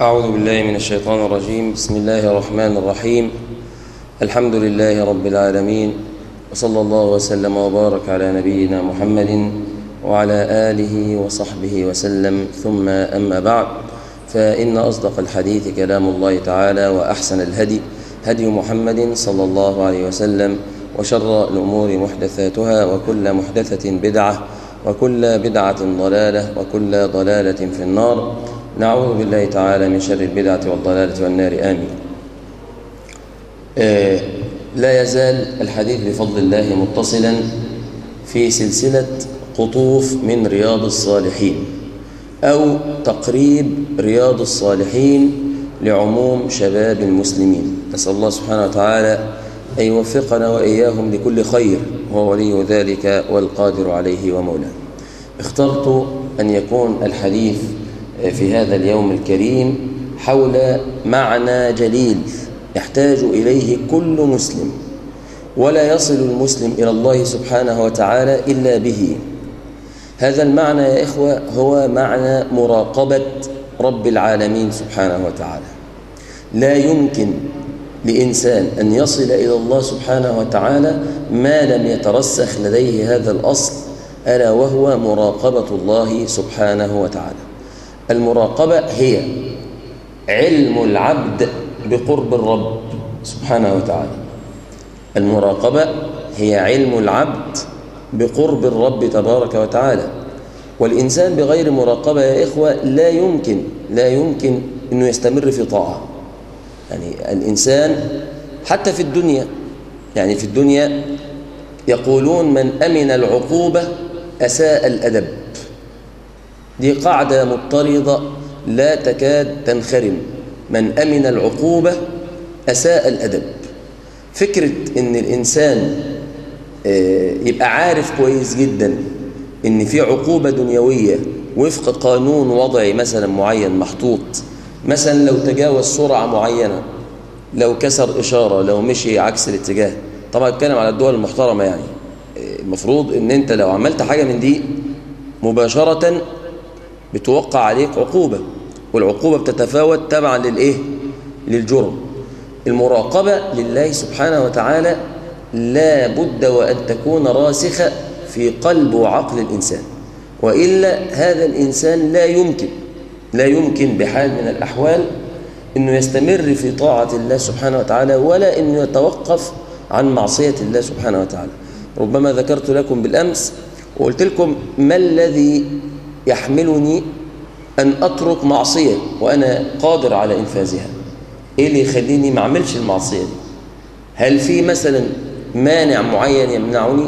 أعوذ بالله من الشيطان الرجيم بسم الله الرحمن الرحيم الحمد لله رب العالمين وصلى الله وسلم وبارك على نبينا محمد وعلى آله وصحبه وسلم ثم أما بعد فإن أصدق الحديث كلام الله تعالى وأحسن الهدي هدي محمد صلى الله عليه وسلم وشر الأمور محدثاتها وكل محدثة بدعة وكل بدعة ضلالة وكل ضلالة في النار نعوذ بالله تعالى من شر البدعة والضلالة والنار آمين آه لا يزال الحديث بفضل الله متصلا في سلسلة قطوف من رياض الصالحين أو تقريب رياض الصالحين لعموم شباب المسلمين نسأل الله سبحانه وتعالى أن يوفقنا وإياهم لكل خير وهو ولي ذلك والقادر عليه ومولاه اخترت أن يكون الحديث في هذا اليوم الكريم حول معنى جليل يحتاج إليه كل مسلم ولا يصل المسلم إلى الله سبحانه وتعالى إلا به هذا المعنى يا إخوة هو معنى مراقبة رب العالمين سبحانه وتعالى لا يمكن لإنسان أن يصل إلى الله سبحانه وتعالى ما لم يترسخ لديه هذا الأصل ألا وهو مراقبة الله سبحانه وتعالى المراقبة هي علم العبد بقرب الرب سبحانه وتعالى المراقبة هي علم العبد بقرب الرب تبارك وتعالى والإنسان بغير مراقبة يا إخوة لا يمكن لا يمكن أنه يستمر في طاعة يعني الإنسان حتى في الدنيا يعني في الدنيا يقولون من أمن العقوبة أساء الأدب دي قاعدة مضطردة لا تكاد تنخرم من أمن العقوبة أساء الأدب فكرة أن الإنسان يبقى عارف كويس جدا أن في عقوبة دنيوية وفق قانون وضعي مثلا معين محطوط مثلا لو تجاوز سرعة معينة لو كسر إشارة لو مشي عكس الاتجاه طبعا اتكلم على الدول المحترمة يعني المفروض ان انت لو عملت حاجة من دي مباشرة بتوقع عليك عقوبة والعقوبة بتتفاوت تبعا للايه للجرم المراقبة لله سبحانه وتعالى لا بد وأن تكون راسخة في قلب وعقل الإنسان وإلا هذا الإنسان لا يمكن لا يمكن بحال من الأحوال أنه يستمر في طاعة الله سبحانه وتعالى ولا أنه يتوقف عن معصية الله سبحانه وتعالى ربما ذكرت لكم بالأمس وقلت لكم ما الذي يحملني أن أترك معصية وأنا قادر على إنفاذها إيه اللي يخليني ما أعملش المعصية دي هل في مثلا مانع معين يمنعني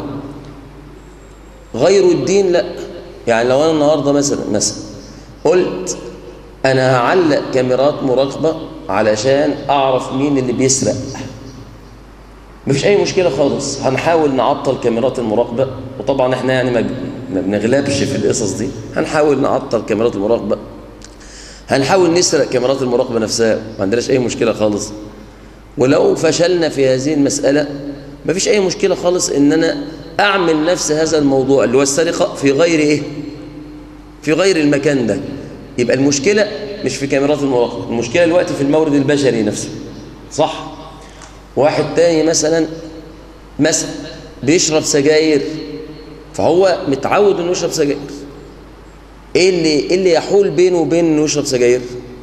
غير الدين لا يعني لو أنا النهاردة مثلا مثلا قلت أنا هعلق كاميرات مراقبة علشان أعرف مين اللي بيسرق مفيش أي مشكلة خالص هنحاول نعطل كاميرات المراقبة وطبعا احنا يعني ما بنغلبش في القصص دي هنحاول نعطل كاميرات المراقبة هنحاول نسرق كاميرات المراقبة نفسها ما عندناش أي مشكلة خالص ولو فشلنا في هذه المسألة مفيش أي مشكلة خالص إن أنا أعمل نفس هذا الموضوع اللي هو السرقة في غير إيه في غير المكان ده يبقى المشكلة مش في كاميرات المراقبة المشكلة الوقت في المورد البشري نفسه صح واحد تاني مثلا مثلا بيشرب سجاير فهو متعود انه يشرب سجاير ايه اللي ايه اللي يحول بينه وبين انه يشرب سجاير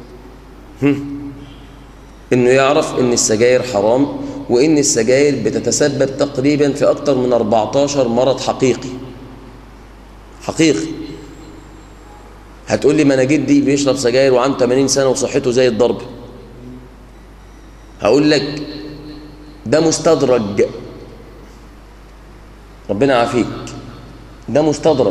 انه يعرف ان السجاير حرام وان السجاير بتتسبب تقريبا في اكتر من 14 مرض حقيقي حقيقي هتقول لي ما انا جدي بيشرب سجاير وعنده 80 سنه وصحته زي الضرب هقول لك ده مستدرج ربنا يعافيك ده مستدرج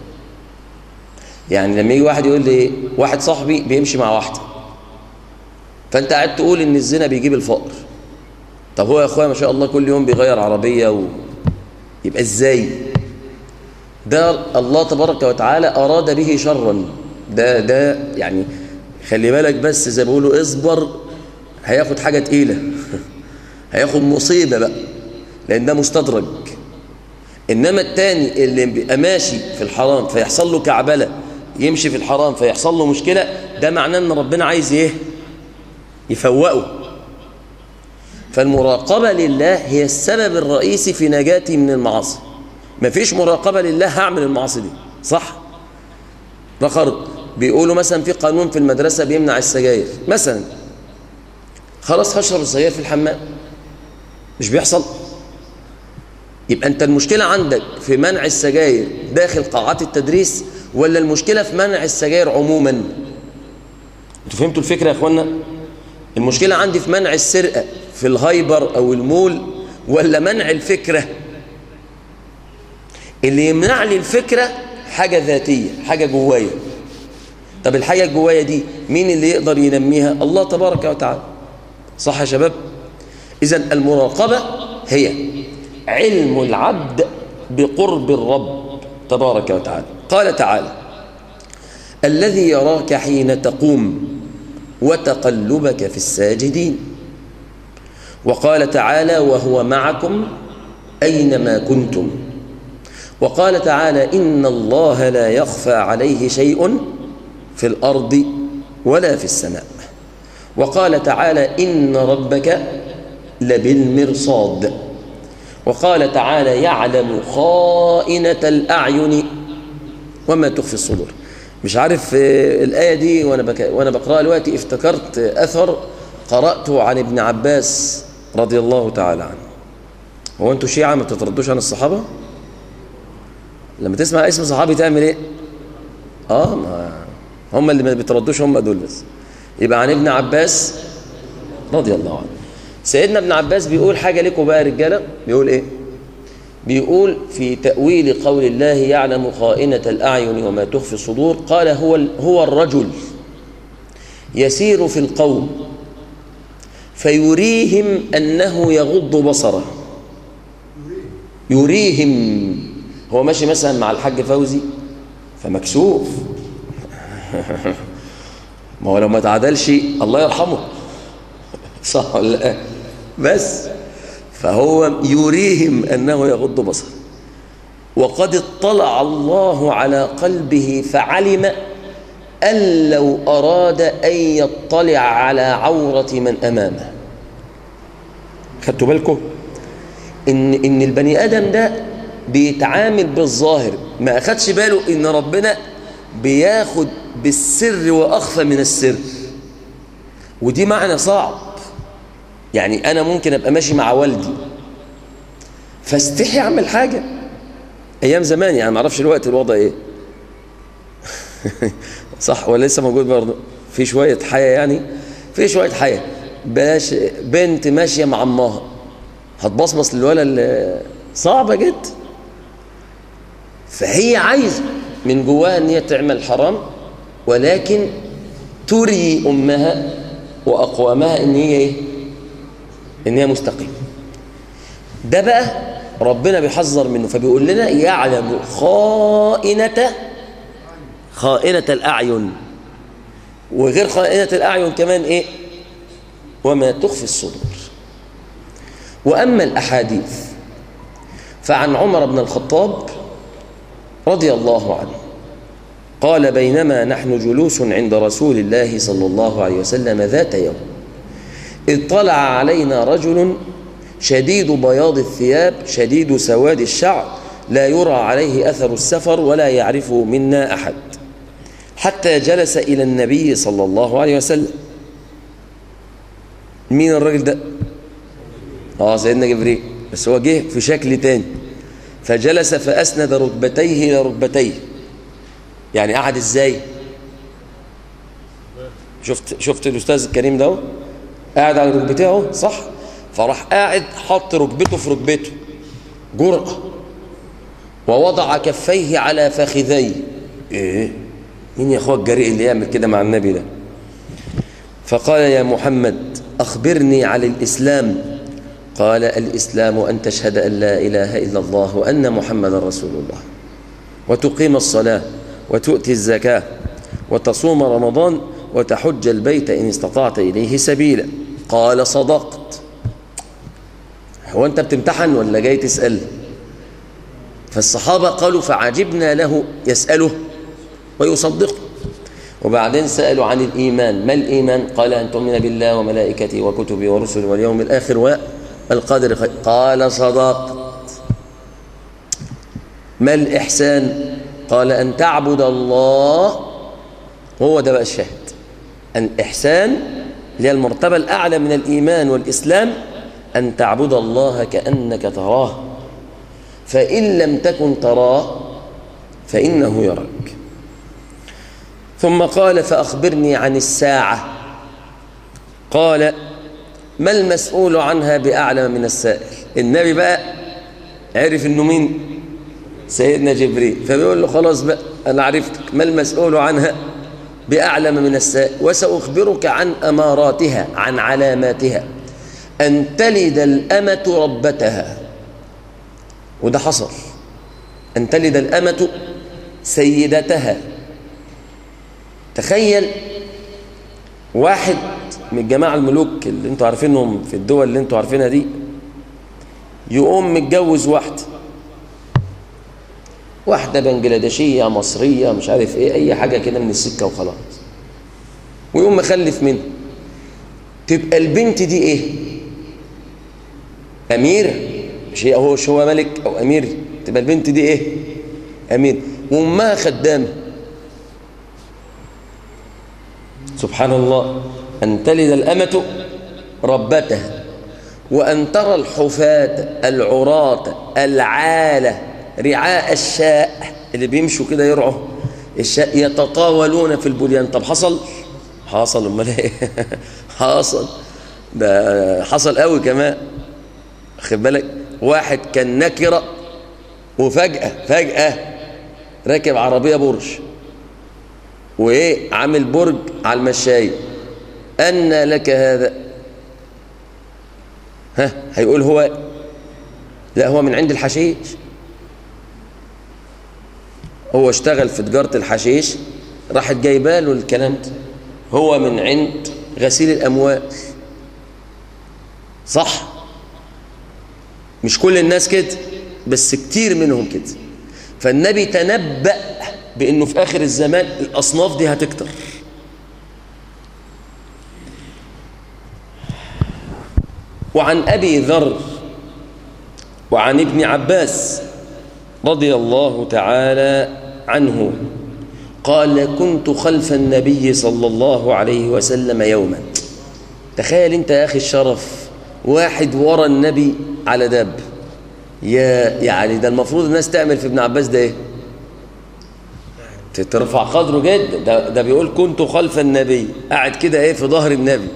يعني لما يجي واحد يقول لي واحد صاحبي بيمشي مع واحده فانت قاعد تقول ان الزنا بيجيب الفقر طب هو يا اخويا ما شاء الله كل يوم بيغير عربيه و... يبقى ازاي ده الله تبارك وتعالى اراد به شرا ده ده يعني خلي بالك بس زي ما بيقولوا اصبر هياخد حاجه تقيله هياخد مصيبه بقى لان ده مستدرج انما التاني اللي بيبقى ماشي في الحرام فيحصل له كعبله يمشي في الحرام فيحصل له مشكله ده معناه ان ربنا عايز ايه يفوقه فالمراقبة لله هي السبب الرئيسي في نجاتي من المعاصي مفيش مراقبة لله هعمل المعاصي دي صح فخرج بيقولوا مثلا في قانون في المدرسة بيمنع السجاير مثلا خلاص هشرب السجاير في الحمام مش بيحصل يبقى انت المشكلة عندك في منع السجاير داخل قاعات التدريس ولا المشكلة في منع السجاير عموما انتوا فهمتوا الفكرة يا اخوانا المشكلة عندي في منع السرقة في الهايبر او المول ولا منع الفكرة اللي يمنع لي الفكرة حاجة ذاتية حاجة جوايا طب الحاجة الجوايا دي مين اللي يقدر ينميها الله تبارك وتعالى صح يا شباب إذا المراقبة هي علم العبد بقرب الرب تبارك وتعالى قال تعالى الذي يراك حين تقوم وتقلبك في الساجدين وقال تعالى وهو معكم أينما كنتم وقال تعالى إن الله لا يخفى عليه شيء في الأرض ولا في السماء وقال تعالى إن ربك لبالمرصاد وقال تعالى يعلم خائنة الأعين وما تخفي الصدور مش عارف الآية دي وأنا, بك... وأنا بقرأها دلوقتي افتكرت أثر قرأته عن ابن عباس رضي الله تعالى عنه هو أنتوا شيعة ما بتتردوش عن الصحابة لما تسمع اسم صحابي تعمل ايه اه ما هم اللي ما بيتردوش هم دول بس يبقى عن ابن عباس رضي الله عنه سيدنا ابن عباس بيقول حاجة لكم بقى يا رجالة بيقول ايه بيقول في تأويل قول الله يعلم خائنة الأعين وما تخفي الصدور قال هو هو الرجل يسير في القوم فيريهم أنه يغض بصره يريهم هو ماشي مثلا مع الحاج فوزي فمكسوف ما هو لو ما تعادلش الله يرحمه صح ولا لا بس فهو يريهم أنه يغض بصره وقد اطلع الله على قلبه فعلم أن لو أراد أن يطلع على عورة من أمامه خدتوا بالكم إن, إن البني آدم ده بيتعامل بالظاهر ما أخدش باله إن ربنا بياخد بالسر وأخفى من السر ودي معنى صعب يعني أنا ممكن أبقى ماشي مع والدي فاستحي أعمل حاجة أيام زمان يعني ما أعرفش الوقت الوضع إيه صح ولا لسه موجود برضه في شوية حياة يعني في شوية حياة بلاش بنت ماشية مع أمها هتبصبص للولد صعبة جدا فهي عايزة من جواها ان هي تعمل حرام ولكن تري امها واقوامها ان هي ايه ان هي مستقيمه ده بقى ربنا بيحذر منه فبيقول لنا يعلم خائنة خائنة الأعين وغير خائنة الأعين كمان إيه وما تخفي الصدور وأما الأحاديث فعن عمر بن الخطاب رضي الله عنه قال بينما نحن جلوس عند رسول الله صلى الله عليه وسلم ذات يوم اطلع علينا رجل شديد بياض الثياب شديد سواد الشعر لا يرى عليه أثر السفر ولا يعرفه منا أحد حتى جلس إلى النبي صلى الله عليه وسلم مين الراجل ده؟ آه سيدنا جبريل بس هو جه في شكل تاني فجلس فأسند ركبتيه إلى ركبتيه يعني قعد إزاي شفت شفت الأستاذ الكريم ده قاعد على ركبتيه اهو صح فراح قاعد حط ركبته في ركبته جرأة ووضع كفيه على فخذيه ايه مين يا اخويا الجريء اللي يعمل كده مع النبي ده فقال يا محمد أخبرني عن الإسلام قال الإسلام أن تشهد أن لا إله إلا الله وأن محمد رسول الله وتقيم الصلاة وتؤتي الزكاة وتصوم رمضان وتحج البيت إن استطعت إليه سبيلا قال صدقت هو أنت بتمتحن ولا جاي تسأل فالصحابة قالوا فعجبنا له يسأله ويصدقه وبعدين سألوا عن الإيمان ما الإيمان قال أن تؤمن بالله وملائكته وكتبه ورسله واليوم الآخر والقدر خير قال صدقت ما الإحسان قال أن تعبد الله هو ده بقى الشاهد الإحسان اللي هي المرتبة الأعلى من الإيمان والإسلام أن تعبد الله كأنك تراه فإن لم تكن تراه فإنه يراك ثم قال فأخبرني عن الساعة قال ما المسؤول عنها بأعلم من السائل النبي بقى عرف انه مين سيدنا جبريل فبيقول له خلاص بقى انا عرفتك ما المسؤول عنها بأعلم من السائل وسأخبرك عن أماراتها عن علاماتها أن تلد الأمة ربتها وده حصل أن تلد الأمة سيدتها تخيل واحد من الجماعة الملوك اللي انتوا عارفينهم في الدول اللي انتوا عارفينها دي يقوم متجوز واحدة واحدة بنجلاديشية مصرية مش عارف ايه اي حاجة كده من السكة وخلاص ويقوم مخلف منها تبقى البنت دي ايه امير مش هي هو مش هو ملك او امير تبقى البنت دي ايه امير وامها خدامه سبحان الله أن تلد الأمة ربتها وأن ترى الحفاة العراة العالة رعاء الشاء اللي بيمشوا كده يرعوا الشاء يتطاولون في البنيان طب حصل حصل امال ايه حصل ده حصل قوي كمان خد بالك واحد كان نكره وفجأة فجأة راكب عربية برج وايه عامل برج على المشاية أن لك هذا ها هيقول هو لا هو من عند الحشيش هو اشتغل في تجارة الحشيش راحت جايبه له الكلام ده هو من عند غسيل الأموال صح مش كل الناس كده بس كتير منهم كده فالنبي تنبأ بأنه في آخر الزمان الأصناف دي هتكتر وعن أبي ذر وعن ابن عباس رضي الله تعالى عنه قال كنت خلف النبي صلى الله عليه وسلم يوما تخيل انت يا أخي الشرف واحد ورا النبي على داب يا يعني ده المفروض الناس تعمل في ابن عباس ده ايه ترفع قدره جدا ده, ده بيقول كنت خلف النبي قاعد كده ايه في ظهر النبي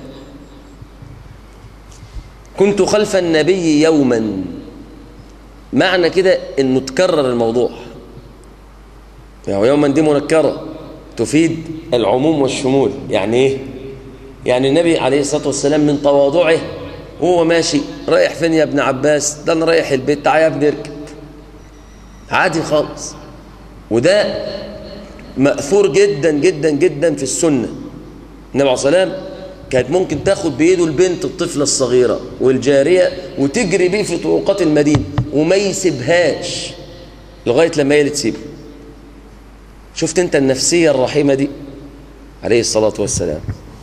كنت خلف النبي يوما معنى كده انه تكرر الموضوع يعني يوما دي منكرة تفيد العموم والشمول يعني ايه يعني النبي عليه الصلاة والسلام من تواضعه وهو ماشي رايح فين يا ابن عباس ده انا رايح البيت تعالى يا ابني اركب عادي خالص وده مأثور جدا جدا جدا في السنة النبي عليه الصلاة والسلام كانت ممكن تاخد بإيده البنت الطفلة الصغيرة والجارية وتجري بيه في طرقات المدينة وما يسيبهاش لغاية لما هي اللي تسيبه شفت انت النفسية الرحيمة دي عليه الصلاة والسلام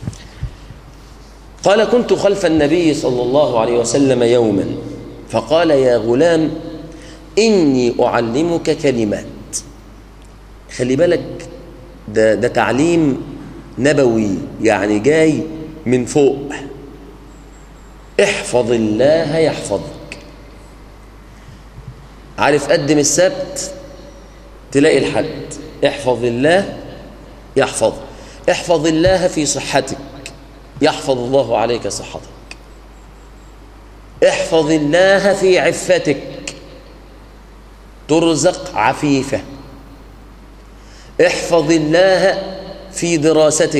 قال كنت خلف النبي صلى الله عليه وسلم يوما فقال يا غلام إني أعلمك كلمات خلي بالك ده, ده تعليم نبوي يعني جاي من فوق احفظ الله يحفظك عارف قدم السبت تلاقي الحد احفظ الله يحفظ احفظ الله في صحتك يحفظ الله عليك صحتك احفظ الله في عفتك ترزق عفيفة احفظ الله في دراستك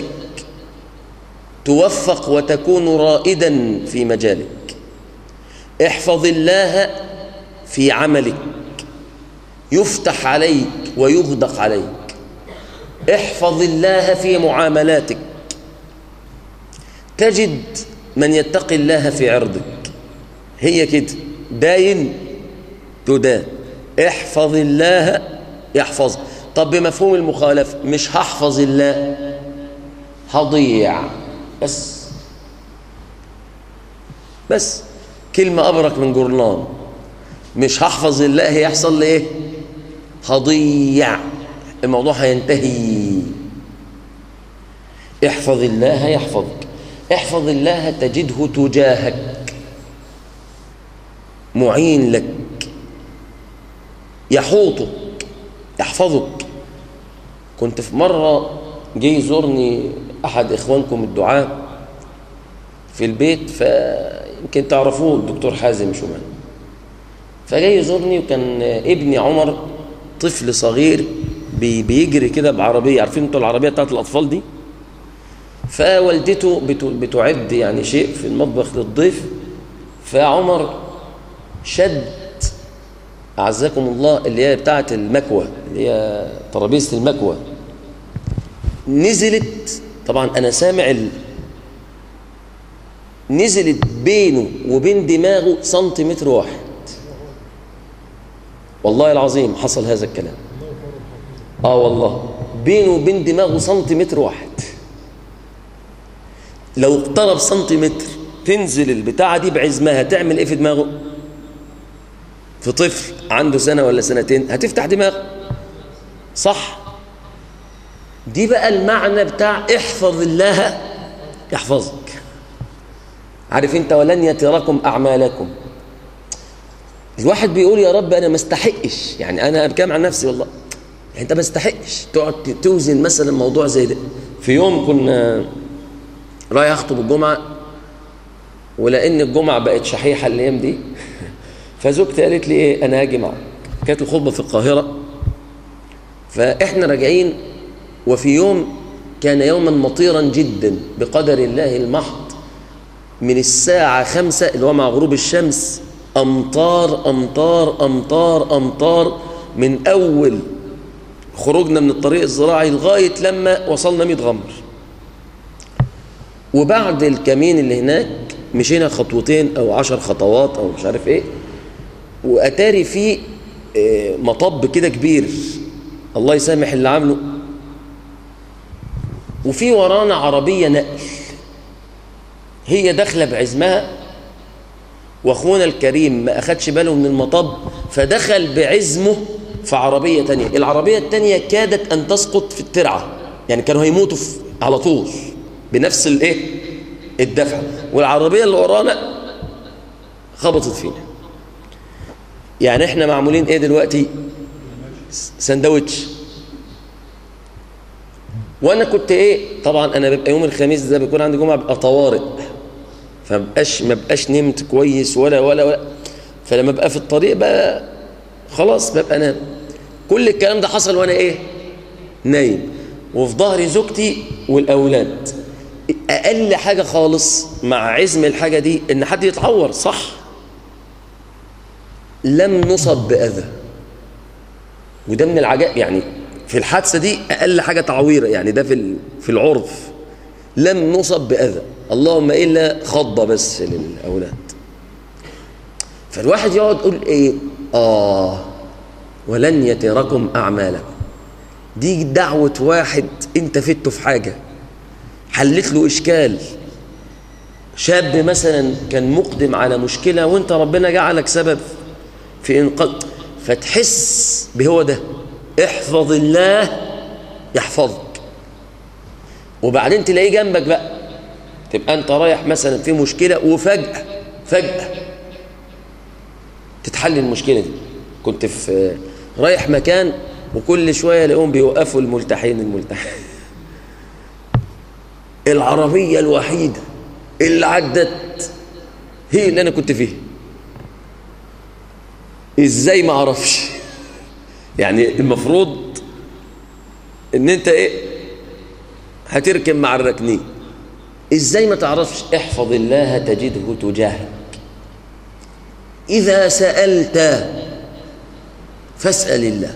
توفق وتكون رائدا في مجالك احفظ الله في عملك يفتح عليك ويغدق عليك احفظ الله في معاملاتك تجد من يتقي الله في عرضك هي كده داين تدان احفظ الله يحفظ طب بمفهوم المخالفة مش هحفظ الله هضيع بس بس كلمة أبرك من جورنان مش هحفظ الله هيحصل لي ايه هضيع الموضوع هينتهي احفظ الله يحفظك احفظ الله تجده تجاهك معين لك يحوطك يحفظك كنت في مرة جه يزورني أحد إخوانكم الدعاء في البيت فيمكن تعرفوه الدكتور حازم شومان فجاي يزورني وكان ابني عمر طفل صغير بي بيجري كده بعربية عارفين انتوا العربية بتاعت الأطفال دي فوالدته بتعد يعني شيء في المطبخ للضيف فعمر شد أعزكم الله اللي هي بتاعت المكوى اللي هي ترابيزة المكوى نزلت طبعا أنا سامع ال... نزلت بينه وبين دماغه سنتيمتر واحد والله العظيم حصل هذا الكلام اه والله بينه وبين دماغه سنتيمتر واحد لو اقترب سنتيمتر تنزل البتاعة دي بعزمها تعمل ايه في دماغه في طفل عنده سنة ولا سنتين هتفتح دماغه صح دي بقى المعنى بتاع احفظ الله يحفظك عارف انت ولن يتركم اعمالكم الواحد بيقول يا رب انا ما استحقش يعني انا بتكلم عن نفسي والله يعني انت ما استحقش تقعد توزن مثلا موضوع زي ده في يوم كنا رايح اخطب الجمعه ولان الجمعه بقت شحيحه الايام دي فزوجتي قالت لي ايه انا هاجي معاك كانت الخطبه في القاهره فاحنا راجعين وفي يوم كان يوما مطيرا جدا بقدر الله المحض من الساعة خمسة اللي هو مع غروب الشمس أمطار أمطار أمطار أمطار من أول خروجنا من الطريق الزراعي لغاية لما وصلنا ميت غمر وبعد الكمين اللي هناك مشينا خطوتين أو عشر خطوات أو مش عارف إيه وأتاري فيه مطب كده كبير الله يسامح اللي عامله وفي ورانا عربية نقل هي داخلة بعزمها واخونا الكريم ما اخدش باله من المطب فدخل بعزمه في عربية تانية العربية التانية كادت ان تسقط في الترعة يعني كانوا هيموتوا على طول بنفس الايه الدفع والعربية اللي ورانا خبطت فينا يعني احنا معمولين ايه دلوقتي سندوتش وانا كنت ايه طبعا انا بيبقى يوم الخميس ده بيكون عندي جمعه بيبقى طوارئ فمبقاش ما بقاش نمت كويس ولا ولا ولا فلما ابقى في الطريق بقى خلاص ببقى نام كل الكلام ده حصل وانا ايه نايم وفي ظهري زوجتي والاولاد اقل حاجه خالص مع عزم الحاجه دي ان حد يتعور صح لم نصب باذى وده من العجائب يعني في الحادثه دي اقل حاجه تعويره يعني ده في في العرف لم نصب باذى اللهم الا خضه بس للاولاد فالواحد يقعد يقول ايه اه ولن يتركم اعمالكم دي دعوه واحد انت فدته في حاجه حلت له اشكال شاب مثلا كان مقدم على مشكله وانت ربنا جعلك سبب في انقاذ فتحس بهو ده احفظ الله يحفظك وبعدين تلاقيه جنبك بقى تبقى انت رايح مثلا في مشكله وفجاه فجاه تتحل المشكله دي كنت في رايح مكان وكل شويه الاقيهم بيوقفوا الملتحين الملتحين العربيه الوحيده اللي عدت هي اللي انا كنت فيها ازاي ما اعرفش يعني المفروض ان انت ايه هتركب مع الركنين ازاي ما تعرفش احفظ الله تجده تجاهك اذا سالت فاسال الله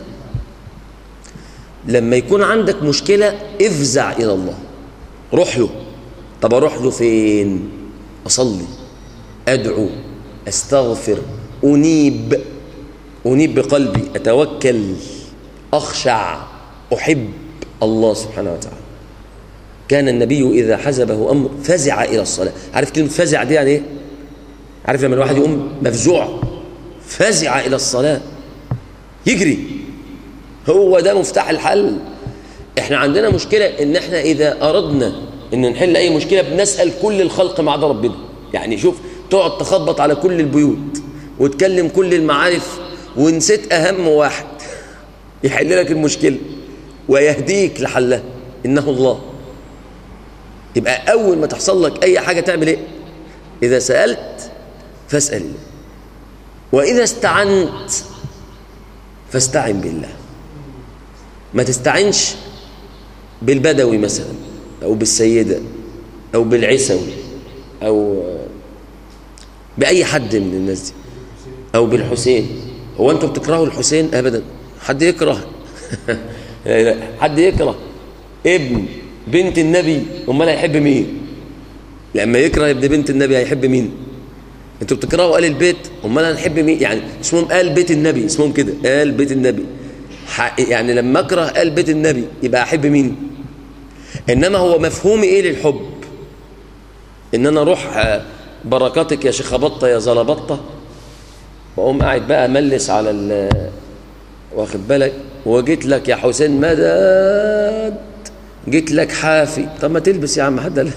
لما يكون عندك مشكله افزع الى الله روح له طب اروح له فين اصلي ادعو استغفر انيب أنيب بقلبي أتوكل أخشع أحب الله سبحانه وتعالى كان النبي إذا حزبه أمر فزع إلى الصلاة عارف كلمة فزع دي يعني إيه؟ عارف لما الواحد يقوم مفزوع فزع إلى الصلاة يجري هو ده مفتاح الحل احنا عندنا مشكلة ان احنا اذا اردنا ان نحل اي مشكلة بنسأل كل الخلق ما عدا ربنا يعني شوف تقعد تخبط على كل البيوت وتكلم كل المعارف ونسيت اهم واحد يحل لك المشكلة ويهديك لحلها انه الله يبقى اول ما تحصل لك اي حاجة تعمل ايه اذا سألت فاسأل الله واذا استعنت فاستعن بالله ما تستعنش بالبدوي مثلا أو بالسيدة أو بالعسوي أو بأي حد من الناس دي أو بالحسين هو أنتوا بتكرهوا الحسين أبدا حد يكره لا لا حد يكره ابن بنت النبي امال هيحب مين لما يكره ابن بنت النبي هيحب مين انتوا بتكرهوا آل البيت امال هنحب مين يعني اسمهم آل بيت النبي اسمهم كده آل بيت النبي يعني لما اكره آل بيت النبي يبقى احب مين انما هو مفهومي ايه للحب ان انا اروح بركاتك يا شيخ بطه يا زلبطه واقوم قاعد بقى املس على ال واخد بالك وجيت لك يا حسين مدد جيت لك حافي طب ما تلبس يا عم حد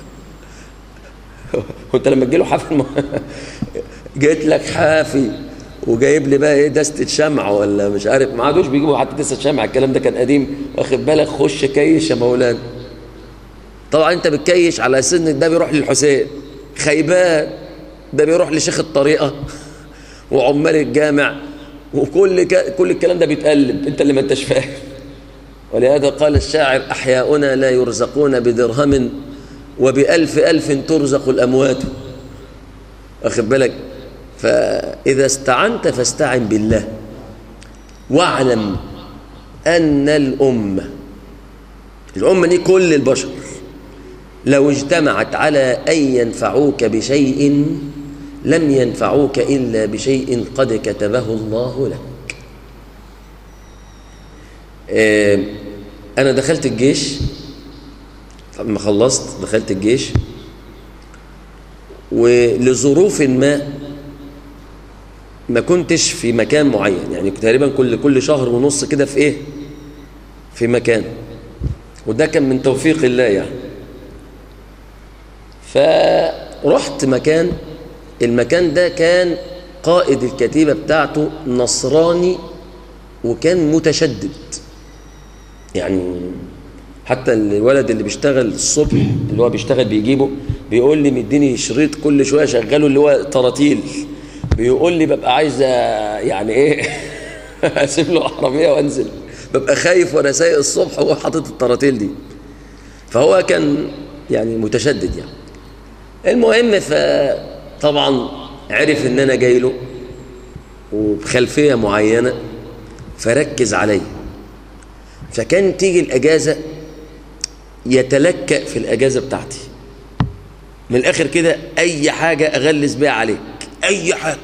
وانت لما تجي له حافي جيت لك حافي وجايب لي بقى ايه دستة شمع ولا مش عارف ما عادوش بيجيبوا حتى دستة شمع الكلام ده كان قديم واخد بالك خش كيش يا مولانا طبعا انت بتكيش على سن ده بيروح للحسين خيبان ده بيروح لشيخ الطريقة وعمال الجامع وكل ك... كل الكلام ده بيتقلب انت اللي ما انتش فاهم ولهذا قال الشاعر احياؤنا لا يرزقون بدرهم وبألف ألف ترزق الأموات واخد بالك فإذا استعنت فاستعن بالله واعلم أن الأمة الأمة دي كل البشر لو اجتمعت على أن ينفعوك بشيء لم ينفعوك إلا بشيء قد كتبه الله لك أنا دخلت الجيش لما خلصت دخلت الجيش ولظروف ما ما كنتش في مكان معين يعني تقريبا كل كل شهر ونص كده في ايه في مكان وده كان من توفيق الله يعني فرحت مكان المكان ده كان قائد الكتيبة بتاعته نصراني وكان متشدد يعني حتى الولد اللي بيشتغل الصبح اللي هو بيشتغل بيجيبه بيقول لي مديني شريط كل شويه شغله اللي هو طراطيل بيقول لي ببقى عايز يعني ايه اسيب له عربيه وانزل ببقى خايف وانا سايق الصبح وهو حاطط الطراطيل دي فهو كان يعني متشدد يعني المهم فطبعا عرف ان انا جاي له وبخلفيه معينه فركز عليا فكان تيجي الاجازه يتلكأ في الاجازه بتاعتي من الاخر كده اي حاجه اغلس بيها عليك اي حاجه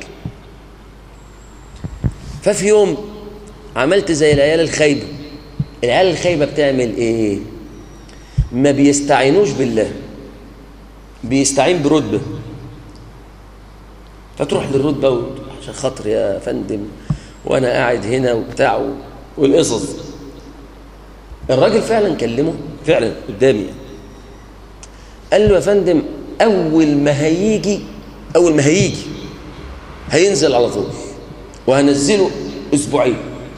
ففي يوم عملت زي العيال الخايبه العيال الخايبه بتعمل ايه ما بيستعينوش بالله بيستعين برتبه فتروح للرتبه عشان خاطر يا فندم وانا قاعد هنا وبتاع والقصص الراجل فعلا كلمه فعلا قدامي يعني. قال له يا فندم اول ما هيجي اول ما هيجي هينزل على طول وهنزله اسبوعين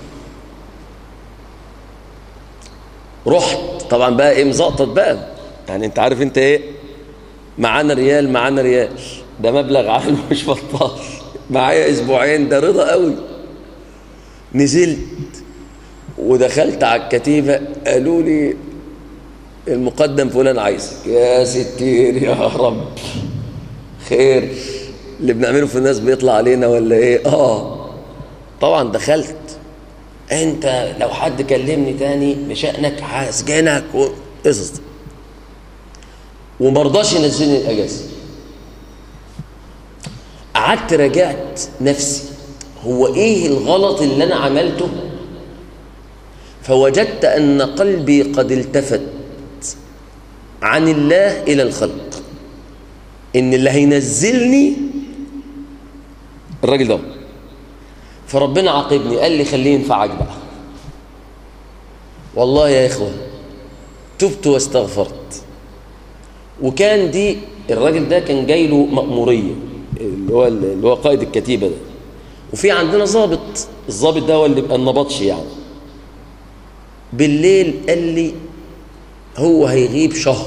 رحت طبعا بقى ايه مزقطط بقى يعني انت عارف انت ايه معانا ريال معانا ريال ده مبلغ عام مش بطال معايا اسبوعين ده رضا قوي نزلت ودخلت على الكتيبه قالوا لي المقدم فلان عايزك يا ستير يا رب خير اللي بنعمله في الناس بيطلع علينا ولا ايه اه طبعا دخلت انت لو حد كلمني تاني بشأنك هسجنك وقصص ومرضاش ينزلني الاجازه قعدت راجعت نفسي هو ايه الغلط اللي انا عملته فوجدت ان قلبي قد التفت عن الله إلى الخلق إن اللي هينزلني الراجل ده فربنا عاقبني قال لي خليه ينفعك بقى والله يا إخوة تبت واستغفرت وكان دي الراجل ده كان جاي له مأمورية اللي هو اللي هو قائد الكتيبة ده وفي عندنا ضابط الضابط ده هو اللي بقى النبطش يعني بالليل قال لي هو هيغيب شهر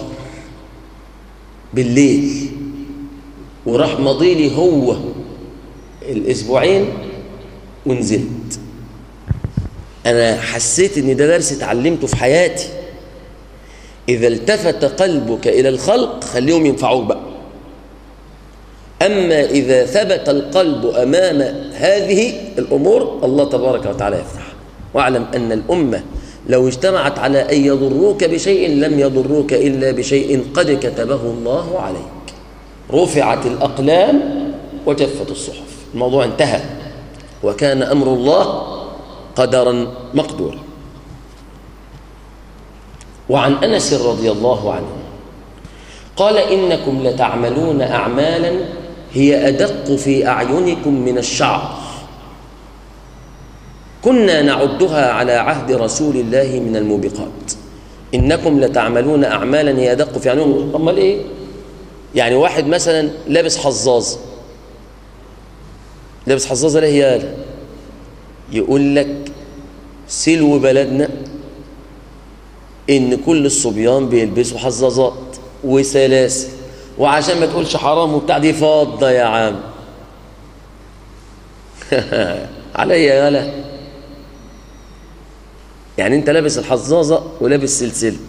بالليل وراح مضي لي هو الاسبوعين ونزلت انا حسيت ان ده درس اتعلمته في حياتي اذا التفت قلبك الى الخلق خليهم ينفعوك بقى اما اذا ثبت القلب امام هذه الامور الله تبارك وتعالى يفتح واعلم ان الامه لو اجتمعت على ان يضروك بشيء لم يضروك الا بشيء قد كتبه الله عليك رفعت الاقلام وجفت الصحف الموضوع انتهى وكان امر الله قدرا مقدورا وعن انس رضي الله عنه قال انكم لتعملون اعمالا هي ادق في اعينكم من الشعر كنا نعدها على عهد رسول الله من الموبقات انكم لتعملون اعمالا هي ادق في اعينكم امال ايه يعني واحد مثلا لابس حظاظ لابس حظاظه ليه يالا يقول لك سلو بلدنا ان كل الصبيان بيلبسوا حظاظات وسلاسل وعشان ما تقولش حرام وبتاع دي فاضه يا عم عليا يالا يعني انت لابس الحظاظه ولابس سلسله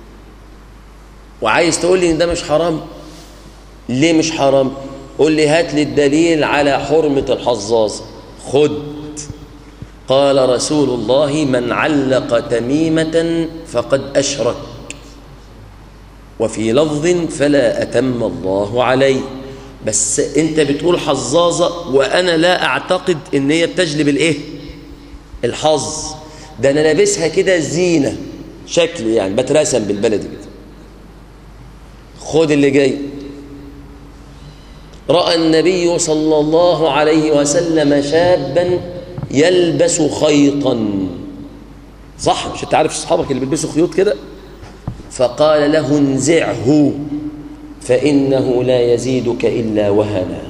وعايز تقول لي ان ده مش حرام ليه مش حرام قول لي هات لي الدليل على حرمه الحظاظه خد قال رسول الله من علق تميمه فقد اشرك وفي لفظ فلا اتم الله عليه بس انت بتقول حظاظه وانا لا اعتقد ان هي بتجلب الايه الحظ ده انا لابسها كده زينه شكل يعني بترسم بالبلدي كده خد اللي جاي راى النبي صلى الله عليه وسلم شابا يلبس خيطا صح مش انت عارف اصحابك اللي بيلبسوا خيوط كده فقال له انزعه فانه لا يزيدك الا وهنا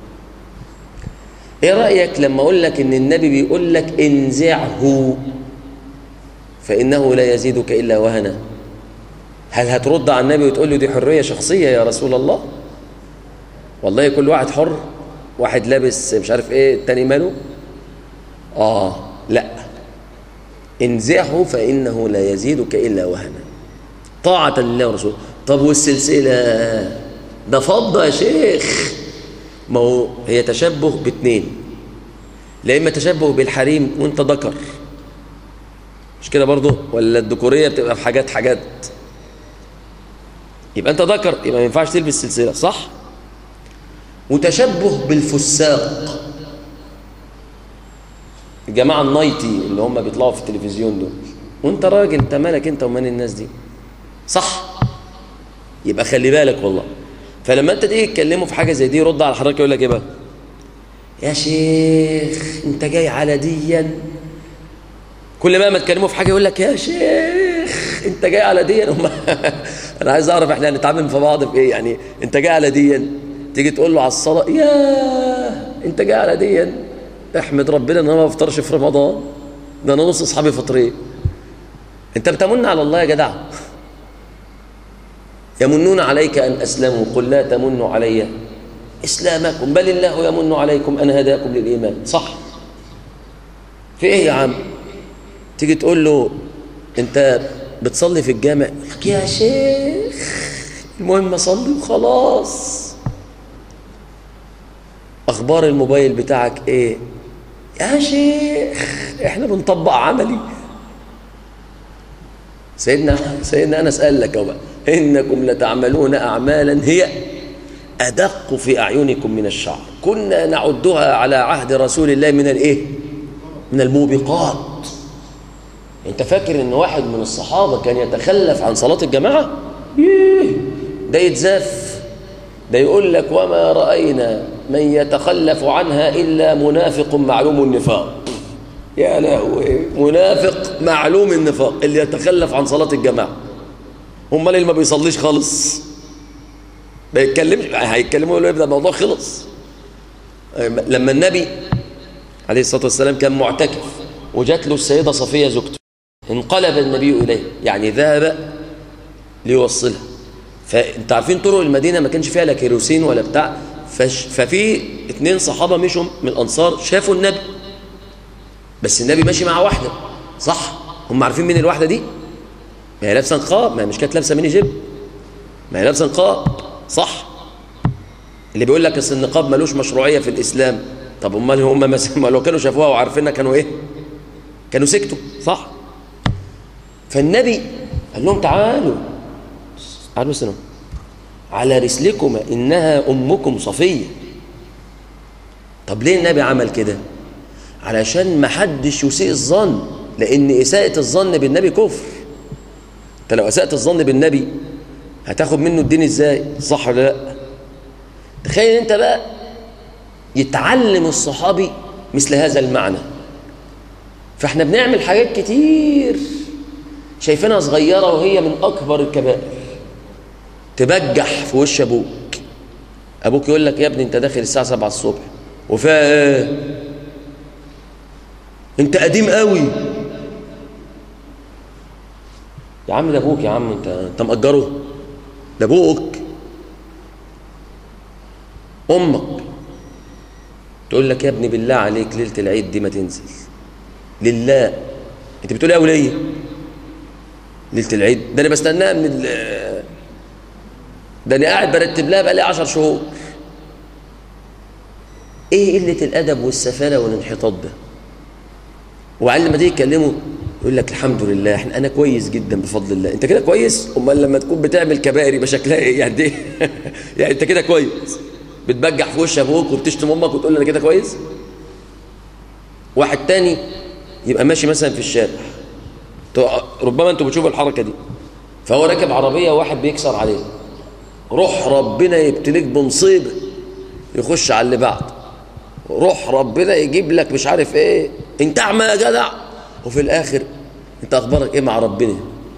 ايه رايك لما اقول لك ان النبي بيقول لك انزعه فانه لا يزيدك الا وهنا هل هترد على النبي وتقول له دي حريه شخصيه يا رسول الله والله كل واحد حر واحد لابس مش عارف ايه التاني ماله اه لا انزعه فانه لا يزيدك الا وهنا طاعه لله ورسوله طب والسلسله ده فضه يا شيخ ما هو هي تشبه باثنين لا اما تشبه بالحريم وانت ذكر مش كده برضه ولا الذكوريه بتبقى في حاجات حاجات يبقى انت ذكر يبقى ما ينفعش تلبس سلسله صح وتشبه بالفساق الجماعه النايتي اللي هم بيطلعوا في التلفزيون دول وانت راجل انت مالك انت ومال الناس دي صح يبقى خلي بالك والله فلما انت تيجي تكلمه في حاجه زي دي رد على حضرتك يقول لك ايه بقى يا شيخ انت جاي على ديا كل ما ما تكلمه في حاجه يقول لك يا شيخ انت جاي على ديا انا عايز اعرف احنا هنتعامل في بعض في ايه يعني انت جاي على ديا تيجي تقول له على الصلاه يا انت جاي على ديا احمد ربنا ان انا ما بفطرش في رمضان ده انا نص اصحابي فاطرين انت بتمن على الله يا جدع يمنون عليك ان اسلموا قل لا تمنوا علي اسلامكم بل الله يمن عليكم ان هداكم للايمان صح في ايه يا عم تيجي تقول له انت بتصلي في الجامع لك يا شيخ المهم اصلي وخلاص اخبار الموبايل بتاعك ايه يا شيخ احنا بنطبق عملي سيدنا سيدنا انس قال لك بقى انكم لتعملون اعمالا هي ادق في اعينكم من الشعر كنا نعدها على عهد رسول الله من الايه من الموبقات انت فاكر ان واحد من الصحابه كان يتخلف عن صلاه الجماعه ييه ده يتزاف ده يقول لك وما رأينا من يتخلف عنها إلا منافق معلوم النفاق يا لهوي منافق معلوم النفاق اللي يتخلف عن صلاة الجماعة هم اللي ما بيصليش خالص ما يتكلمش هيتكلموا يقولوا يبدأ الموضوع خلص لما النبي عليه الصلاة والسلام كان معتكف وجات له السيدة صفية زوجته انقلب النبي إليه يعني ذهب ليوصلها فانت عارفين طرق المدينة ما كانش فيها لا كيروسين ولا بتاع فش ففي اتنين صحابة مشوا من الأنصار شافوا النبي بس النبي ماشي مع واحدة صح هم عارفين مين الواحدة دي ما هي لابسة نقاب ما هي مش كانت لابسة ميني جيب ما هي لابسة نقاب صح اللي بيقول لك اصل النقاب ملوش مشروعية في الإسلام طب امال هم ما لو كانوا شافوها وعارفينها كانوا ايه كانوا سكتوا صح فالنبي قال لهم تعالوا تعالوا سنة على رسلكما إنها أمكم صفية طب ليه النبي عمل كده علشان ما حدش يسيء الظن لأن إساءة الظن بالنبي كفر انت لو أسأت الظن بالنبي هتاخد منه الدين ازاي صح ولا لا تخيل انت بقى يتعلم الصحابي مثل هذا المعنى فاحنا بنعمل حاجات كتير شايفينها صغيرة وهي من أكبر الكبائر تبجح في وش أبوك أبوك يقول لك يا ابني أنت داخل الساعة 7 الصبح وفيها إيه؟ أنت قديم قوي يا عم ده أبوك يا عم أنت أنت مأجره ده أبوك أمك تقول لك يا ابني بالله عليك ليلة العيد دي ما تنزل لله أنت بتقول إيه يا وليه ليله العيد ده انا بستناها من ال ده انا قاعد برتب لها بقالي 10 شهور ايه قله الادب والسفاله والانحطاط ده وبعدين لما تيجي تكلمه يقول لك الحمد لله احنا انا كويس جدا بفضل الله انت كده كويس امال لما تكون بتعمل كبائر يبقى شكلها ايه يعني ايه يعني انت كده كويس بتبجح في وش ابوك وبتشتم امك وتقول انا كده كويس واحد تاني يبقى ماشي مثلا في الشارع ربما انتوا بتشوفوا الحركه دي فهو راكب عربيه واحد بيكسر عليه روح ربنا يبتليك بمصيبه يخش على اللي بعد روح ربنا يجيب لك مش عارف ايه انت اعمى يا جدع وفي الاخر انت اخبارك ايه مع ربنا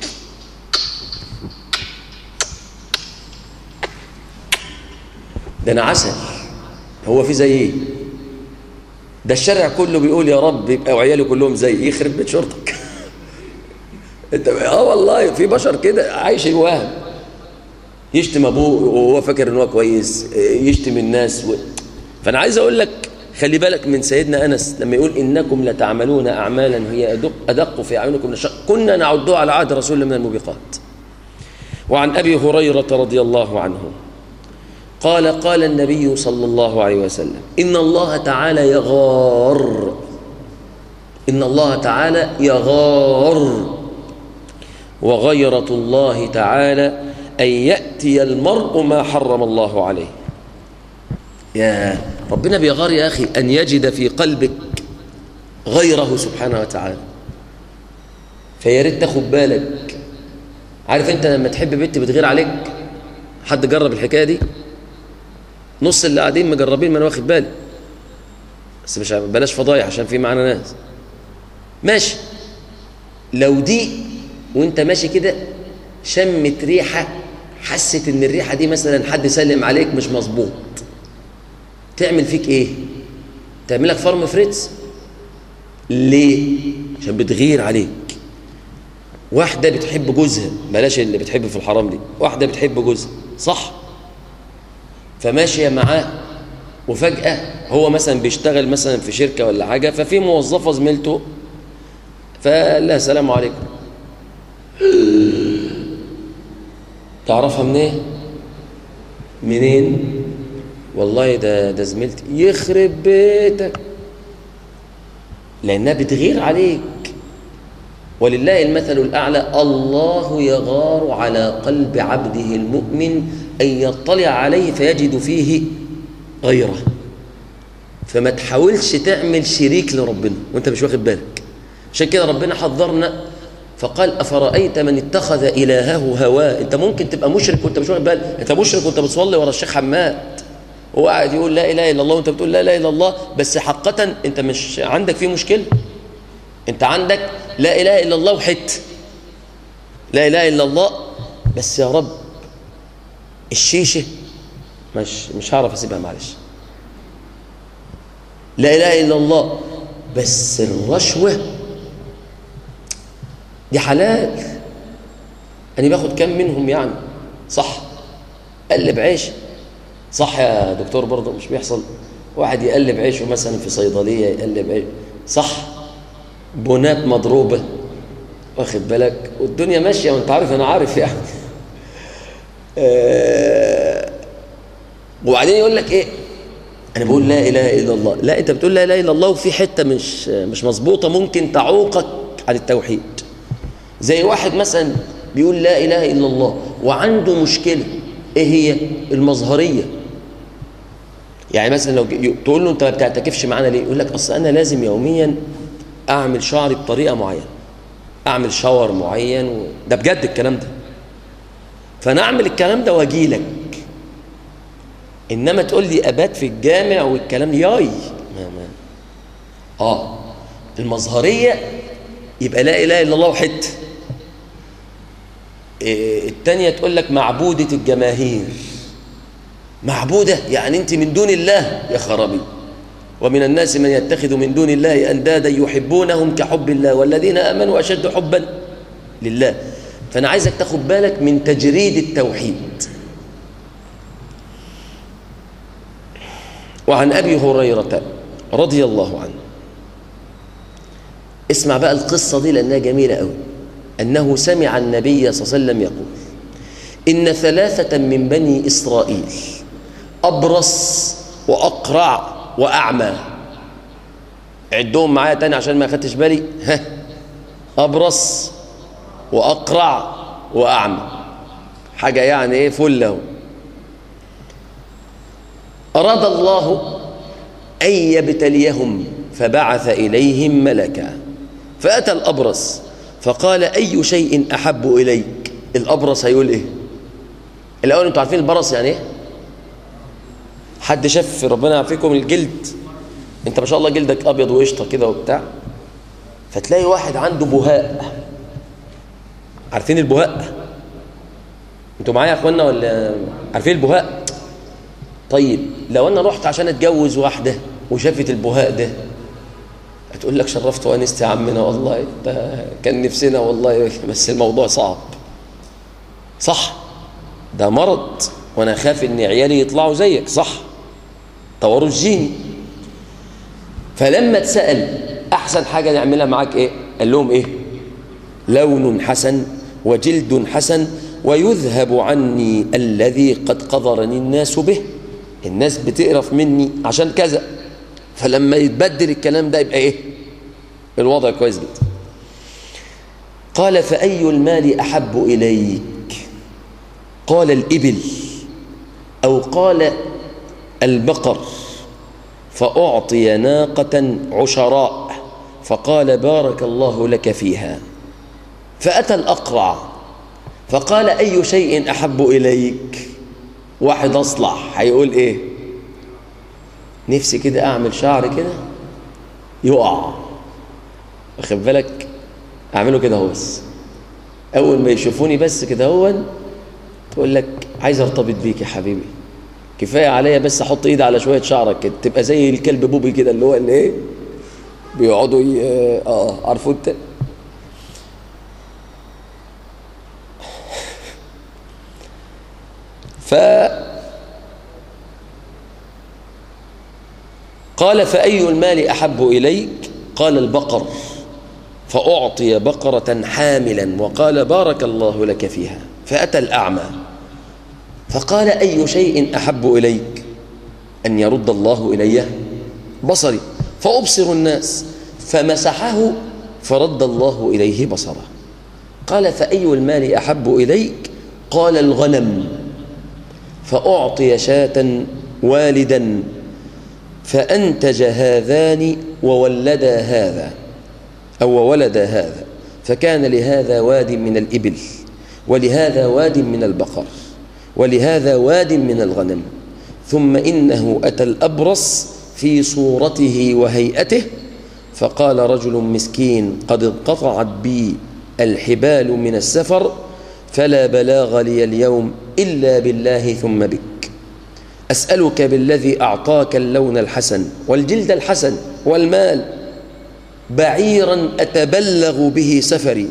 ده انا عسل هو في زي ايه ده الشارع كله بيقول يا رب يبقى وعيالي كلهم زي يخرب بيت شرطك انت اه والله في بشر كده عايش الوهم يشتم ابوه وهو فاكر ان هو كويس يشتم الناس و... فانا عايز اقول لك خلي بالك من سيدنا انس لما يقول انكم لتعملون اعمالا هي ادق ادق في اعينكم الشر كنا نعدها على عهد رسول الله من الموبقات وعن ابي هريره رضي الله عنه قال قال النبي صلى الله عليه وسلم ان الله تعالى يغار ان الله تعالى يغار وغيرة الله تعالى أن يأتي المرء ما حرم الله عليه يا ربنا بيغار يا أخي أن يجد في قلبك غيره سبحانه وتعالى فيا ريت تاخد بالك عارف انت لما تحب بنت بتغير عليك حد جرب الحكايه دي نص اللي قاعدين مجربين ما انا واخد بالي بس مش بلاش فضايح عشان في معانا ناس ماشي لو دي وانت ماشي كده شمت ريحه حست ان الريحه دي مثلا حد سلم عليك مش مظبوط تعمل فيك ايه تعملك فرم فريتز ليه عشان بتغير عليك واحده بتحب جوزها بلاش اللي بتحب في الحرام دي واحده بتحب جوزها صح فماشيه معاه وفجاه هو مثلا بيشتغل مثلا في شركه ولا حاجه ففي موظفه زميلته فقال لها السلام عليكم تعرفها منين منين والله ده ده زميلتي يخرب بيتك لانها بتغير عليك ولله المثل الاعلى الله يغار على قلب عبده المؤمن ان يطلع عليه فيجد فيه غيره فما تحاولش تعمل شريك لربنا وانت مش واخد بالك عشان كده ربنا حذرنا فقال أفرأيت من اتخذ إلهه هواه أنت ممكن تبقى مشرك وأنت مش واخد بالك أنت مشرك وأنت بتصلي ورا الشيخ حماد هو قاعد يقول لا إله إلا الله وأنت بتقول لا إله إلا الله بس حقا أنت مش عندك فيه مشكلة أنت عندك لا إله إلا الله وحت لا إله إلا الله بس يا رب الشيشة مش مش هعرف أسيبها معلش لا إله إلا الله بس الرشوة دي حلال أنا باخد كم منهم يعني صح قلب عيش صح يا دكتور برضه مش بيحصل واحد يقلب عيشه مثلا في صيدلية يقلب عيش صح بنات مضروبة واخد بالك والدنيا ماشية وانت عارف انا عارف يعني آه وبعدين يقول لك ايه انا بقول لا اله الا الله لا انت بتقول لا اله الا الله وفي حته مش مش مظبوطه ممكن تعوقك عن التوحيد زي واحد مثلا بيقول لا اله الا الله وعنده مشكله ايه هي المظهريه يعني مثلا لو تقول له انت ما بتعتكفش معانا ليه يقول لك اصل انا لازم يوميا اعمل شعري بطريقه معينه اعمل شاور معين و... ده بجد الكلام ده فانا اعمل الكلام ده واجي لك انما تقول لي ابات في الجامع والكلام ياي ما ما اه المظهريه يبقى لا اله الا الله وحد إيه الثانيه تقول لك معبوده الجماهير معبوده يعني انت من دون الله يا خرابي ومن الناس من يتخذ من دون الله اندادا يحبونهم كحب الله والذين امنوا اشد حبا لله فانا عايزك تاخد بالك من تجريد التوحيد وعن ابي هريره رضي الله عنه اسمع بقى القصه دي لانها جميله قوي انه سمع النبي صلى الله عليه وسلم يقول ان ثلاثه من بني اسرائيل ابرص واقرع واعمى عدهم معايا تاني عشان ما خدتش بالي ها ابرص واقرع واعمى حاجه يعني ايه فل له أراد الله أن يبتليهم فبعث إليهم ملكا فأتى الأبرص فقال أي شيء أحب إليك الأبرص هيقول إيه الأول أنتوا عارفين البرص يعني إيه حد شاف ربنا يعافيكم الجلد أنت ما شاء الله جلدك أبيض وقشطة كده وبتاع فتلاقي واحد عنده بهاء عارفين البهاء انتوا معايا يا اخوانا ولا عارفين البهاء طيب لو انا رحت عشان اتجوز واحده وشافت البهاء ده هتقول لك شرفت وانست يا عمنا والله ده كان نفسنا والله بس الموضوع صعب صح ده مرض وانا خاف ان عيالي يطلعوا زيك صح توارث جيني فلما اتسال احسن حاجه نعملها معاك ايه قال لهم ايه لون حسن وجلد حسن ويذهب عني الذي قد قذرني الناس به الناس بتقرف مني عشان كذا فلما يتبدل الكلام ده يبقى ايه الوضع كويس جدا قال فأي المال أحب إليك قال الإبل أو قال البقر فأعطي ناقة عشراء فقال بارك الله لك فيها فأتى الأقرع فقال أي شيء أحب إليك واحد أصلح هيقول إيه نفسي كده أعمل شعر كده يقع واخد بالك أعمله كده هو بس أول ما يشوفوني بس كده هو تقول لك عايز أرتبط بيك يا حبيبي كفاية عليا بس أحط إيدي على شوية شعرك كده تبقى زي الكلب بوبي كده اللي هو اللي إيه بيقعدوا ي... اه عارفوا انت ف قال فأي المال أحب إليك قال البقر فأعطي بقرة حاملا وقال بارك الله لك فيها فأتى الأعمى فقال أي شيء أحب إليك أن يرد الله إلي بصري فأبصر الناس فمسحه فرد الله إليه بصره قال فأي المال أحب إليك قال الغنم فأعطي شاة والدا فأنتج هذان وولدا هذا أو ولد هذا فكان لهذا واد من الإبل ولهذا واد من البقر ولهذا واد من الغنم ثم إنه أتى الأبرص في صورته وهيئته فقال رجل مسكين قد انقطعت بي الحبال من السفر فلا بلاغ لي اليوم إلا بالله ثم بك أسألك بالذي أعطاك اللون الحسن والجلد الحسن والمال بعيرا أتبلغ به سفري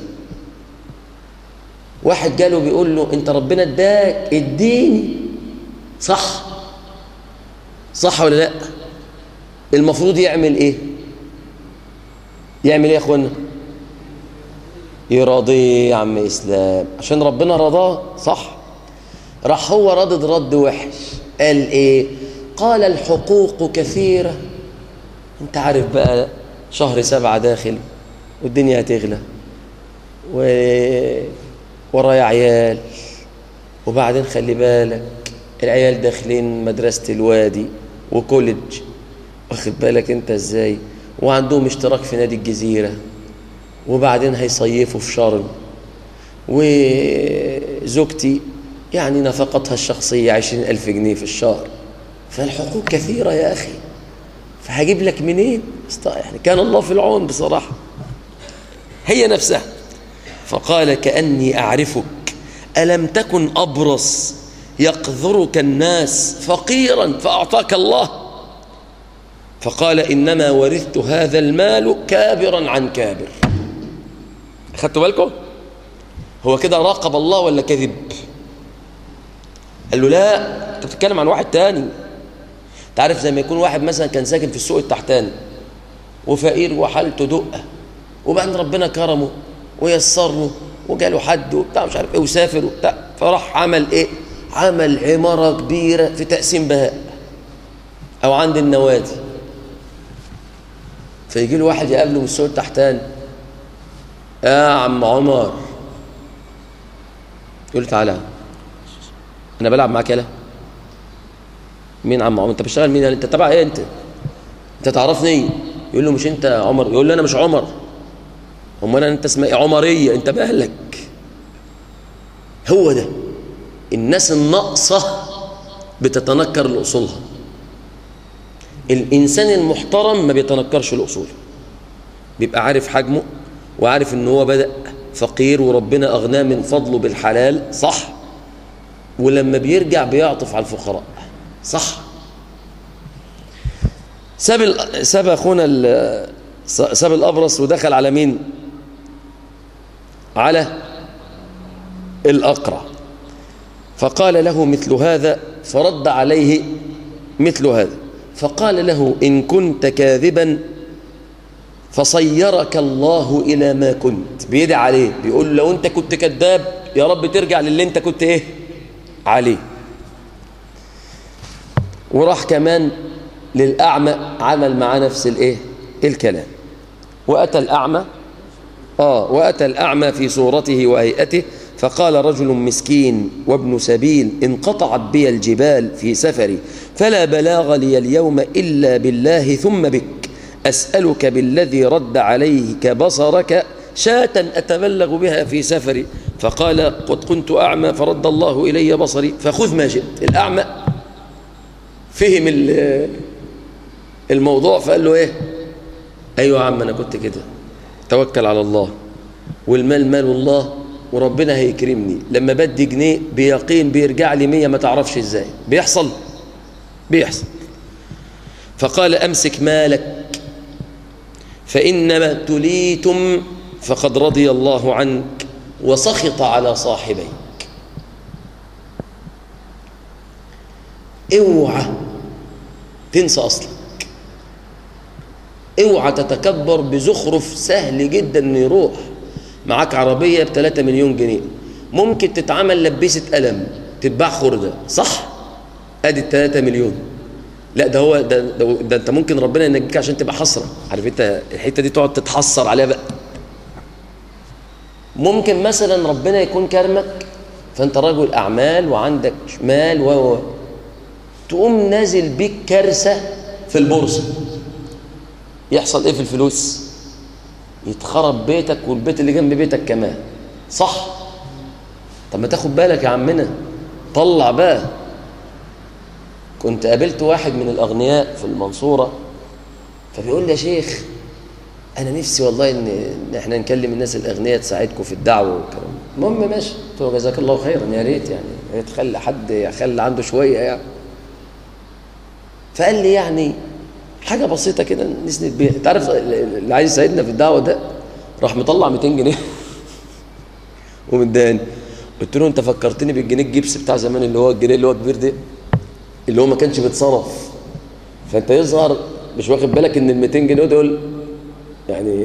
واحد جاله بيقول له انت ربنا اداك اديني صح صح ولا لا المفروض يعمل ايه يعمل ايه يا اخوانا يراضيه يا عم اسلام عشان ربنا رضاه صح راح هو ردد رد وحش قال ايه قال الحقوق كثيرة انت عارف بقى شهر سبعة داخل والدنيا هتغلى و... ورايا عيال وبعدين خلي بالك العيال داخلين مدرسة الوادي وكوليدج واخد بالك انت ازاي وعندهم اشتراك في نادي الجزيرة وبعدين هيصيفوا في شرم وزوجتي يعني نفقتها الشخصية عشرين ألف جنيه في الشهر فالحقوق كثيرة يا أخي فهجيب لك منين يعني كان الله في العون بصراحة هي نفسها فقال كأني أعرفك ألم تكن أبرص يقذرك الناس فقيرا فأعطاك الله فقال إنما ورثت هذا المال كابرا عن كابر أخذتوا بالكم هو كده راقب الله ولا كذب قال له لا انت بتتكلم عن واحد تاني تعرف زي ما يكون واحد مثلا كان ساكن في السوق التحتاني وفقير وحالته دقه وبعدين ربنا كرمه ويسر له وجاله حد وبتاع مش عارف ايه وسافر وبتاع فراح عمل ايه عمل عماره كبيره في تقسيم بهاء او عند النوادي فيجي له واحد يقابله من السوق التحتاني يا عم عمر يقول له تعالى انا بلعب معاك يالا مين عم عمر انت بتشتغل مين انت تبع ايه انت انت تعرفني يقول له مش انت عمر يقول له انا مش عمر امال انت اسمها ايه عمريه انت مالك هو ده الناس الناقصه بتتنكر لاصولها الانسان المحترم ما بيتنكرش لاصوله بيبقى عارف حجمه وعارف ان هو بدا فقير وربنا اغناه من فضله بالحلال صح ولما بيرجع بيعطف على الفقراء صح ساب ساب اخونا ساب الابرص ودخل على مين على الاقرع فقال له مثل هذا فرد عليه مثل هذا فقال له ان كنت كاذبا فصيرك الله الى ما كنت بيدعي عليه بيقول لو انت كنت كذاب يا رب ترجع للي انت كنت ايه عليه وراح كمان للأعمى عمل معاه نفس الايه الكلام وأتى الأعمى آه وأتى الأعمى في صورته وهيئته فقال رجل مسكين وابن سبيل انقطعت بي الجبال في سفري فلا بلاغ لي اليوم إلا بالله ثم بك أسألك بالذي رد عليك بصرك شاة أتبلغ بها في سفري فقال قد كنت أعمى فرد الله إلي بصري فخذ ما جئت الأعمى فهم الموضوع فقال له إيه أيوة يا عم أنا كنت كده توكل على الله والمال مال الله وربنا هيكرمني لما بدي جنيه بيقين بيرجع لي مية ما تعرفش ازاي بيحصل بيحصل فقال أمسك مالك فإنما ابتليتم فقد رضي الله عنك وسخط على صاحبيك اوعى تنسى اصلك اوعى تتكبر بزخرف سهل جدا انه يروح معاك عربيه ب 3 مليون جنيه ممكن تتعمل لبسه قلم تتباع خرده صح ادي ال 3 مليون لا ده هو ده, ده, ده انت ممكن ربنا ينجيك عشان تبقى حسره عارف انت الحته دي تقعد تتحسر عليها بقى ممكن مثلا ربنا يكون كرمك فانت رجل اعمال وعندك مال و تقوم نازل بيك كارثه في البورصه يحصل ايه في الفلوس يتخرب بيتك والبيت اللي جنب بيتك كمان صح طب ما تاخد بالك يا عمنا طلع بقى كنت قابلت واحد من الأغنياء في المنصورة فبيقول لي يا شيخ أنا نفسي والله إن إن إحنا نكلم الناس الأغنياء تساعدكم في الدعوة والكلام المهم ماشي قلت له جزاك الله خيرا يا ريت يعني يا ريت تخلي حد يخلي عنده شوية يعني فقال لي يعني حاجة بسيطة كده نسند بيها أنت عارف اللي عايز يساعدنا في الدعوة ده راح مطلع 200 جنيه ومداني قلت له أنت فكرتني بالجنيه الجبس بتاع زمان اللي هو الجنيه اللي هو كبير ده اللي هو ما كانش بيتصرف فانت يظهر مش واخد بالك ان ال 200 جنيه دول يعني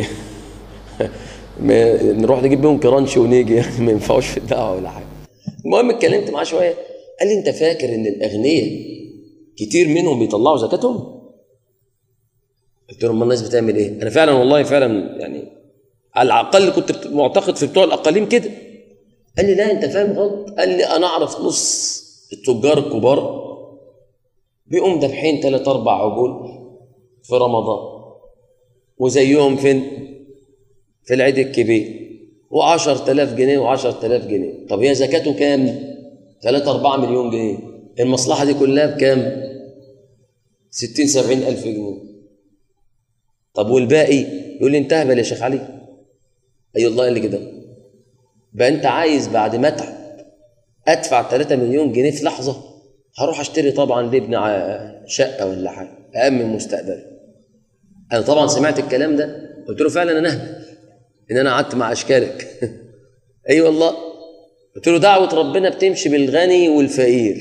ما نروح نجيب بيهم كرانش ونيجي يعني ما ينفعوش في الدعوه ولا حاجه المهم اتكلمت معاه شويه قال لي انت فاكر ان الاغنياء كتير منهم بيطلعوا زكاتهم قلت له امال الناس بتعمل ايه انا فعلا والله فعلا يعني على الاقل كنت معتقد في بتوع الاقاليم كده قال لي لا انت فاهم غلط قال لي انا اعرف نص التجار الكبار بيقوم دافعين ثلاث اربع عجول في رمضان وزيهم فين في العيد الكبير و10000 جنيه و10000 جنيه طب هي زكاته كام 3 4 مليون جنيه المصلحه دي كلها بكام 60 70 الف جنيه طب والباقي يقول لي انتهى يا شيخ علي اي أيوة الله اللي كده بقى انت عايز بعد ما اتعب ادفع 3 مليون جنيه في لحظه هروح اشتري طبعا لابني شقه ولا حاجه أأمن مستقبلي انا طبعا سمعت الكلام ده قلت له فعلا انا اهبل ان انا قعدت مع اشكالك اي أيوة والله قلت له دعوه ربنا بتمشي بالغني والفقير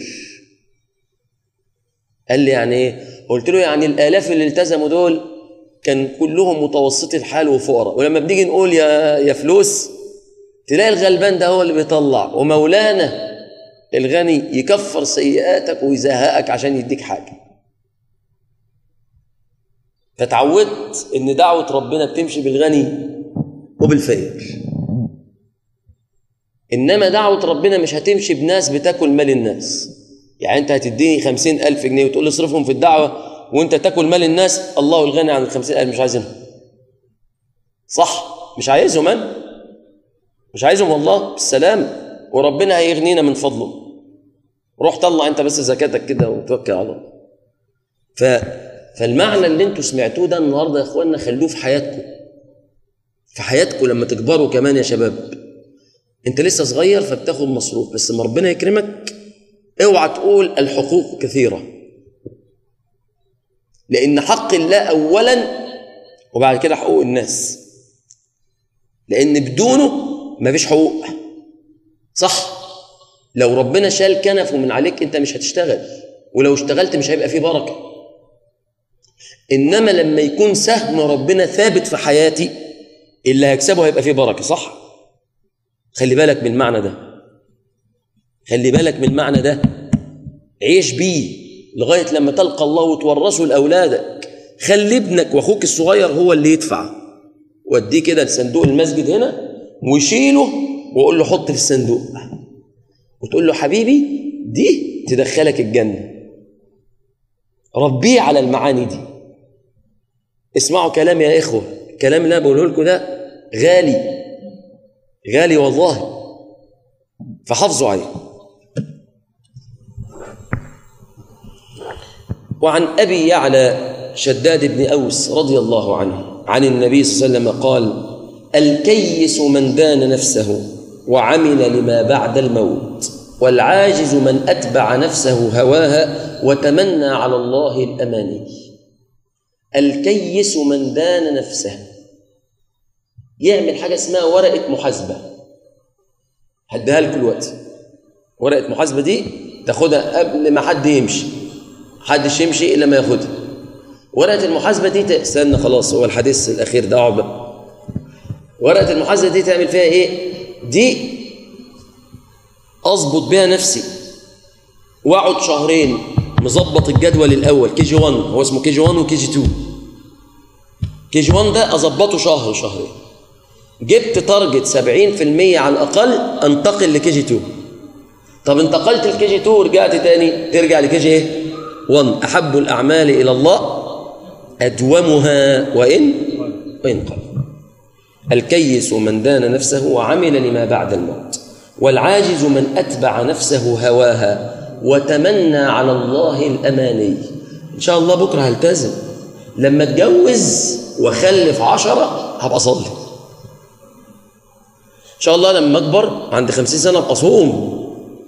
قال لي يعني ايه قلت له يعني الالاف اللي التزموا دول كان كلهم متوسطي الحال وفقراء ولما بنيجي نقول يا يا فلوس تلاقي الغلبان ده هو اللي بيطلع ومولانا الغني يكفر سيئاتك ويزهقك عشان يديك حاجه فتعودت ان دعوه ربنا بتمشي بالغني وبالفقير انما دعوه ربنا مش هتمشي بناس بتاكل مال الناس يعني انت هتديني خمسين الف جنيه وتقول لي اصرفهم في الدعوه وانت تاكل مال الناس الله الغني عن الخمسين الف مش عايزهم صح مش عايزهم انا مش عايزهم والله بالسلام وربنا هيغنينا من فضله روح طلع انت بس زكاتك كده وتوكل على الله ف... فالمعنى اللي انتوا سمعتوه ده النهارده يا اخوانا خلوه في حياتكم في حياتكم لما تكبروا كمان يا شباب انت لسه صغير فبتاخد مصروف بس لما ربنا يكرمك اوعى تقول الحقوق كثيره لان حق الله اولا وبعد كده حقوق الناس لان بدونه مفيش حقوق صح لو ربنا شال كنفه من عليك انت مش هتشتغل ولو اشتغلت مش هيبقى فيه بركه انما لما يكون سهم ربنا ثابت في حياتي اللي هيكسبه هيبقى فيه بركه صح خلي بالك من المعنى ده خلي بالك من المعنى ده عيش بيه لغايه لما تلقى الله وتورثه لاولادك خلي ابنك واخوك الصغير هو اللي يدفع وديه كده لصندوق المسجد هنا وشيله وقول له حط في الصندوق وتقول له حبيبي دي تدخلك الجنه ربيه على المعاني دي اسمعوا كلام يا اخوه الكلام اللي انا بقوله لكم ده غالي غالي والله فحافظوا عليه وعن ابي يعلى شداد بن اوس رضي الله عنه عن النبي صلى الله عليه وسلم قال الكيس من دان نفسه وعمل لما بعد الموت والعاجز من اتبع نفسه هواها وتمنى على الله الاماني الكيس من دان نفسه يعمل حاجه اسمها ورقه محاسبه هديها لكم دلوقتي ورقه محاسبه دي تاخدها قبل ما حد يمشي حدش يمشي الا ما ياخدها ورقه المحاسبه دي استنى خلاص هو الحديث الاخير ده عقبه ورقه المحاسبه دي تعمل فيها ايه دي اظبط بيها نفسي واقعد شهرين مظبط الجدول الاول كي جي 1 هو اسمه كي جي 1 وكي جي 2 كي جي 1 ده اظبطه شهر شهرين جبت تارجت 70% على الاقل انتقل لكي جي 2 طب انتقلت لكي جي 2 ورجعت تاني ترجع لكي جي ايه 1 احب الاعمال الى الله ادومها وان وان قل الكيس من دان نفسه وعمل لما بعد الموت والعاجز من أتبع نفسه هواها وتمنى على الله الأماني إن شاء الله بكرة هلتزم لما اتجوز واخلف عشرة هبقى أصلي إن شاء الله لما أكبر عند خمسين سنة أبقى أصوم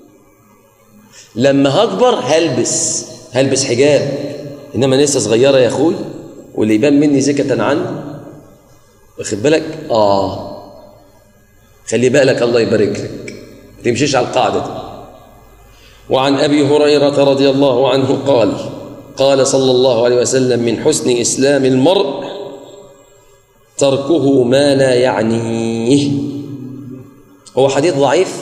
لما هكبر هلبس هلبس حجاب إنما أنا لسه صغيرة يا أخوي واللي يبان مني زكة عني واخد بالك آه خلي بالك الله يبارك لك ما تمشيش على القاعدة دي وعن أبي هريرة رضي الله عنه قال قال صلى الله عليه وسلم من حسن إسلام المرء تركه ما لا يعنيه هو حديث ضعيف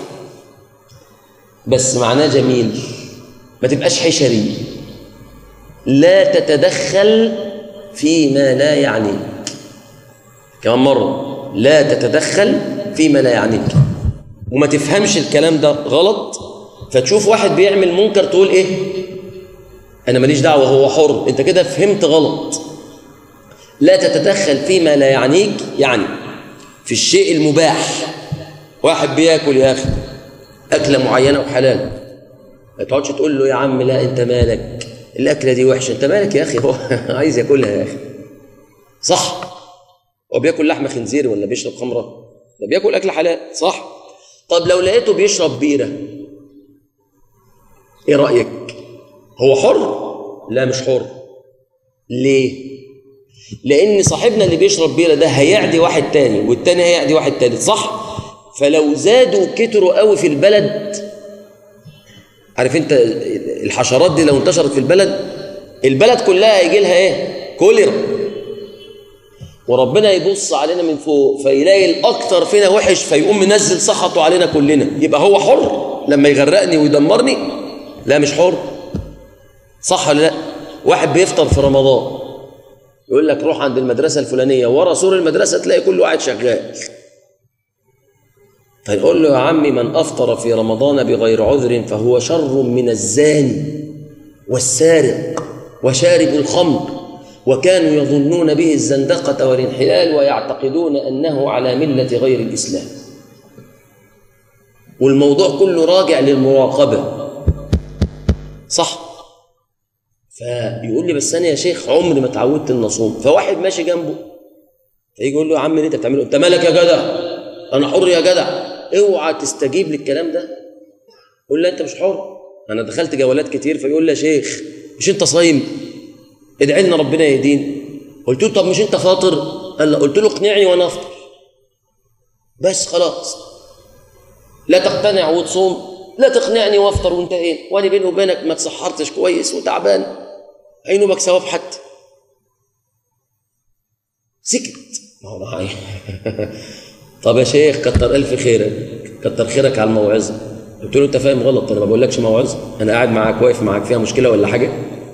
بس معناه جميل ما تبقاش حشري لا تتدخل فيما لا يعنيك كمان مرة لا تتدخل فيما لا يعنيك وما تفهمش الكلام ده غلط فتشوف واحد بيعمل منكر تقول ايه انا ماليش دعوه هو حر انت كده فهمت غلط لا تتدخل فيما لا يعنيك يعني في الشيء المباح واحد بياكل يا اخي اكله معينه وحلال ما تقعدش تقول له يا عم لا انت مالك الاكله دي وحشه انت مالك يا اخي هو عايز ياكلها يا اخي صح هو بياكل لحم خنزير ولا بيشرب خمره ده بياكل اكل حلال صح طب لو لقيته بيشرب بيره ايه رايك هو حر لا مش حر ليه لان صاحبنا اللي بيشرب بيره ده هيعدي واحد تاني والتاني هيعدي واحد تالت صح فلو زادوا كتروا قوي في البلد عارف انت الحشرات دي لو انتشرت في البلد البلد كلها هيجي لها ايه كوليرا وربنا يبص علينا من فوق فيلاقي الاكثر فينا وحش فيقوم منزل سخطه علينا كلنا يبقى هو حر لما يغرقني ويدمرني لا مش حر صح ولا لا واحد بيفطر في رمضان يقول لك روح عند المدرسه الفلانيه ورا سور المدرسه تلاقي كل واحد شغال فيقول له يا عمي من افطر في رمضان بغير عذر فهو شر من الزاني والسارق وشارب الخمر وكانوا يظنون به الزندقه والانحلال ويعتقدون انه على مله غير الاسلام والموضوع كله راجع للمراقبه صح فيقول لي بس انا يا شيخ عمري ما اتعودت ان اصوم فواحد ماشي جنبه فيجي يقول له يا عم اللي انت بتعمله انت مالك يا جدع انا حر يا جدع اوعى تستجيب للكلام ده قول له انت مش حر انا دخلت جولات كتير فيقول لي يا شيخ مش انت صايم ادعي لنا ربنا يهدينا قلت له طب مش انت فاطر قال لا قلت له اقنعني وانا افطر بس خلاص لا تقتنع وتصوم لا تقنعني وافطر وانتهينا وانا بيني وبينك ما تصحرتش كويس وتعبان عينوبك ثواب حتى سكت ما هو معايا طب يا شيخ كتر الف خيرك كتر خيرك على الموعظه قلت له انت فاهم غلط انا ما بقولكش موعظه انا قاعد معاك واقف معاك فيها مشكله ولا حاجه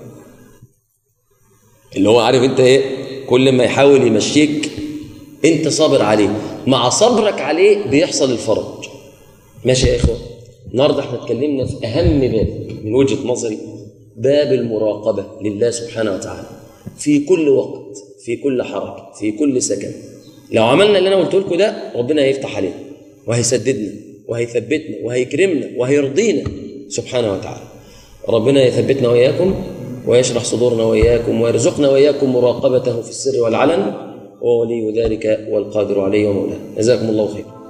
اللي هو عارف انت ايه كل ما يحاول يمشيك انت صابر عليه مع صبرك عليه بيحصل الفرج ماشي يا اخوه النهارده احنا اتكلمنا في اهم باب من وجهه نظري باب المراقبه لله سبحانه وتعالى في كل وقت في كل حركه في كل سكن لو عملنا اللي انا قلت لكم ده ربنا هيفتح علينا وهيسددنا وهيثبتنا وهيكرمنا وهيرضينا سبحانه وتعالى ربنا يثبتنا واياكم ويشرح صدورنا واياكم ويرزقنا واياكم مراقبته في السر والعلن وولي ذلك والقادر عليه ومولاه جزاكم الله خيرا